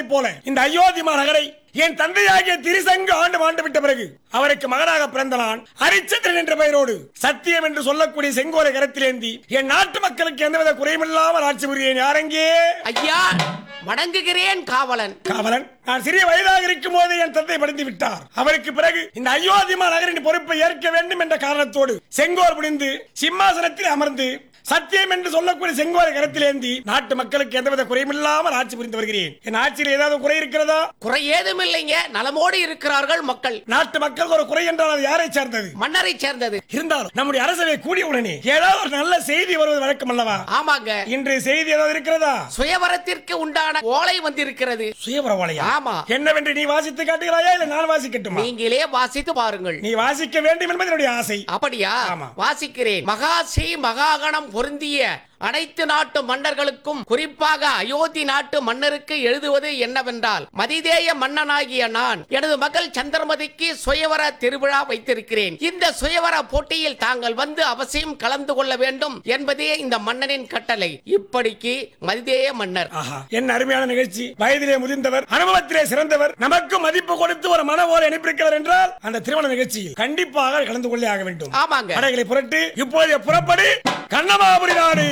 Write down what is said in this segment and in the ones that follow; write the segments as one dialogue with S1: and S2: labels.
S1: சொன்னதைப் போல இந்த அயோத்தி மாநகரை என் தந்தையாகிய திரிசங்கு ஆண்டு ஆண்டு விட்ட பிறகு அவருக்கு மகனாக பிறந்த நான் ஹரிச்சந்திரன் என்ற பெயரோடு சத்தியம் என்று சொல்லக்கூடிய செங்கோலை கரத்திலேந்தி என் நாட்டு மக்களுக்கு எந்தவித குறைவில்லாமல் ஆட்சி புரியேன் யாரெங்கே
S2: ஐயா வணங்குகிறேன் காவலன்
S1: காவலன் நான் சிறிய வயதாக இருக்கும் போது என் தந்தை படித்து விட்டார் அவருக்கு பிறகு இந்த அயோத்திமா நகரின் பொறுப்பை ஏற்க வேண்டும் என்ற காரணத்தோடு செங்கோல் முடிந்து சிம்மாசனத்தில் அமர்ந்து சத்தியம் என்று சொல்லக்கூடிய செங்கோலை கரத்திலேந்தி நாட்டு மக்களுக்கு எந்தவித குறையுமில்லாமல் ஆட்சி புரிந்து வருகிறேன் என் ஆட்சியில் ஏதாவது குறை இருக்கிறதா
S2: குறை ஏதும் இல்லைங்க நலமோடு இருக்கிறார்கள் மக்கள்
S1: நாட்டு மக்களுக்கு ஒரு குறை என்றால் அது யாரை சார்ந்தது
S2: மன்னரை சேர்ந்தது
S1: இருந்தாலும் நம்முடைய அரசவை கூடிய உடனே ஏதாவது ஒரு நல்ல செய்தி வருவது வழக்கம் அல்லவா
S2: ஆமாங்க
S1: இன்று செய்தி ஏதாவது இருக்கிறதா
S2: சுயவரத்திற்கு உண்டான ஓலை வந்திருக்கிறது
S1: சுயபரவாளையா
S2: ஆமா.
S1: என்னவென்று நீ வாசித்து காட்டுகிறாயா இல்ல நான் வாசிக்கட்டுமா
S2: நீங்களே வாசித்து பாருங்கள்
S1: நீ வாசிக்க வேண்டும் என்பது என்னுடைய ஆசை
S2: அப்படியா
S1: ஆமா.
S2: வாசிக்கிறேன் மகாசி மகாகணம் பொருந்திய அனைத்து நாட்டு மன்னர்களுக்கும் குறிப்பாக அயோத்தி நாட்டு மன்னருக்கு எழுதுவது என்னவென்றால் மதிதேய மன்னனாகிய நான் எனது மகள் சந்திரமதிக்கு சுயவர திருவிழா வைத்திருக்கிறேன் இந்த சுயவர போட்டியில் தாங்கள் வந்து அவசியம் கலந்து கொள்ள வேண்டும் என்பதே இந்த மன்னனின் கட்டளை இப்படிக்கு மதிதேய மன்னர்
S1: ஆஹா என்ன அருமையான நிகழ்ச்சி வயதிலே முதிர்ந்தவர் அனுபவத்திலே சிறந்தவர் நமக்கு மதிப்பு கொடுத்து ஒரு மன ஓலை அனுப்பியிருக்கிறார் என்றால் அந்த திருமண நிகழ்ச்சியில் கண்டிப்பாக கலந்து கொள்ளே ஆக வேண்டும்
S2: ஆமாங்க
S1: படைகளை புரட்டு இப்போதைய புறப்படி கண்ணமாபுரி நாடு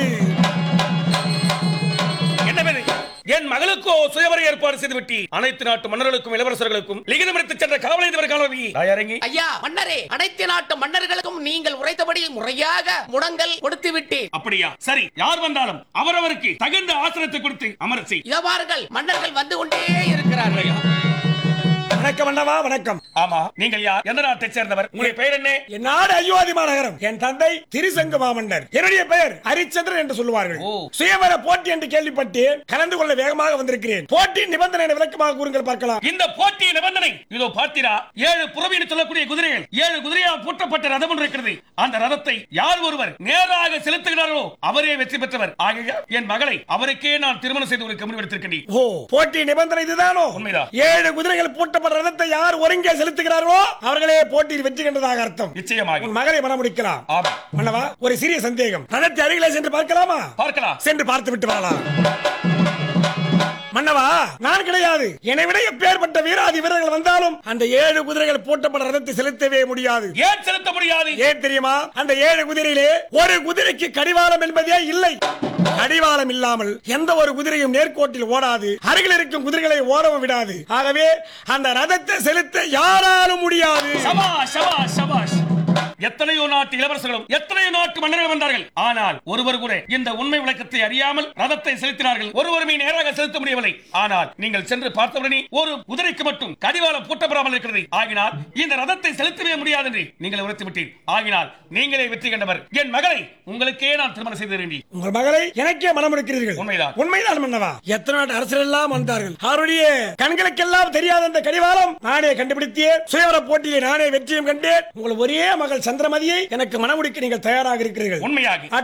S3: என்னவெது என் மகளுக்கோ சுயவர ஏற்பாடு செய்து விட்டி அனைத்து நாட்டு மன்னர்களுக்கும் இளவரசர்களுக்கும் லிகிதம் எடுத்துச் சென்ற காவலை காணவி தயாரங்கி
S2: ஐயா மன்னரே அனைத்து நாட்டு மன்னர்களுக்கும் நீங்கள் உரைத்தபடி முறையாக முடங்கல் கொடுத்து விட்டேன்
S3: அப்படியா சரி யார் வந்தாலும் அவரவருக்கு தகுந்த ஆசனத்தை கொடுத்து அமரச் செய்
S2: இதோ பாருங்கள் மன்னர்கள் வந்து கொண்டே இருக்கிறார்கள்
S1: வணக்கம் அண்ணவா வணக்கம்
S3: ஆமா நீங்கள் யார் எந்த நாட்டை சேர்ந்தவர் உங்களுடைய பெயர் என்ன
S1: என் நாடு அயோத்தி மாநகரம் என் தந்தை திரிசங்கு மாமன்னர் என்னுடைய பெயர் ஹரிச்சந்திரன் என்று சொல்லுவார்கள்
S3: ஓ.
S1: சுயவர போட்டி என்று கேள்விப்பட்டு கலந்து கொள்ள வேகமாக வந்திருக்கிறேன் போட்டி நிபந்தனை விளக்கமாக கூறுங்கள் பார்க்கலாம்
S3: இந்த போட்டி நிபந்தனை இதோ பார்த்தீரா ஏழு புறவி என்று சொல்லக்கூடிய குதிரைகள் ஏழு குதிரையால் பூட்டப்பட்ட ரதம் ஒன்று இருக்கிறது அந்த ரதத்தை யார் ஒருவர் நேராக செலுத்துகிறார்களோ அவரே வெற்றி பெற்றவர் ஆகிய என் மகளை அவருக்கே நான் திருமணம் செய்து கொடுக்க முடிவெடுத்திருக்கிறேன்
S1: ஓ போட்டி நிபந்தனை இதுதானோ
S3: உண்மைதான்.
S1: ஏழு குதிரைகள் பூட்டப்பட்ட ரதத்தை யார் ஒருங்கே செலுத்துகிறார்களோ அவர்களே போட்டியில் வெற்றி கண்டதாக அர்த்தம்
S3: நிச்சயமாக
S1: உன் மகளை மனம் முடிக்கலாம்
S3: ஆமா
S1: மன்னவா ஒரு சிறிய சந்தேகம் ரதத்தை அருகிலே சென்று பார்க்கலாமா
S3: பார்க்கலாம்
S1: சென்று பார்த்து விட்டு வரலாம் மன்னவா நான் கிடையாது என்னை விட எப்பேற்பட்ட வீராதி வீரர்கள் வந்தாலும் அந்த ஏழு குதிரைகள் பூட்டப்பட்ட ரதத்தை செலுத்தவே முடியாது
S3: ஏன் செலுத்த முடியாது
S1: ஏன் தெரியுமா அந்த ஏழு குதிரையிலே ஒரு குதிரைக்கு கடிவாளம் என்பதே இல்லை கடிவாளம் இல்லாமல் எந்த ஒரு குதிரையும் நேர்கோட்டில் ஓடாது அருகில் இருக்கும் குதிரைகளை ஓடவும் விடாது ஆகவே அந்த ரதத்தை செலுத்த யாராலும் முடியாது
S3: சபாஷ் சபாஷ் சபாஷ் எத்தனையோ நாட்டு இளவரசர்களும் எத்தனையோ நாட்டு மன்னர்கள் வந்தார்கள் ஆனால் ஒருவர் கூட இந்த உண்மை விளக்கத்தை அறியாமல் ரதத்தை செலுத்தினார்கள் ஒருவருமே நேராக செலுத்த முடியவில்லை ஆனால் நீங்கள் சென்று பார்த்தவுடனே ஒரு குதிரைக்கு மட்டும் கடிவாளம் பூட்டப்படாமல் இருக்கிறது ஆகினால் இந்த ரதத்தை செலுத்தவே முடியாது என்று நீங்கள் உரைத்து விட்டீர் ஆகினால் நீங்களே வெற்றி கண்டவர் என் மகளை உங்களுக்கே நான் திருமணம் செய்து தருகிறேன்
S1: உங்கள் மகளை எனக்கே மனம் எடுக்கிறீர்கள்
S3: உண்மைதான்.
S1: உண்மைதான் மன்னவா எத்தனை நாட்டு அரசர் எல்லாம் வந்தார்கள் அவருடைய கண்களுக்கெல்லாம் தெரியாத அந்த கடிவாளம் நானே கண்டுபிடித்தேன் சுயவர போட்டியிலே நானே வெற்றியும் கண்டேன் உங்கள் ஒரே மகள் சந்திரமதியை எனக்கு மனமுடிக்க நீங்கள் தயாராக இருக்கிறீர்கள்
S3: உண்மையாக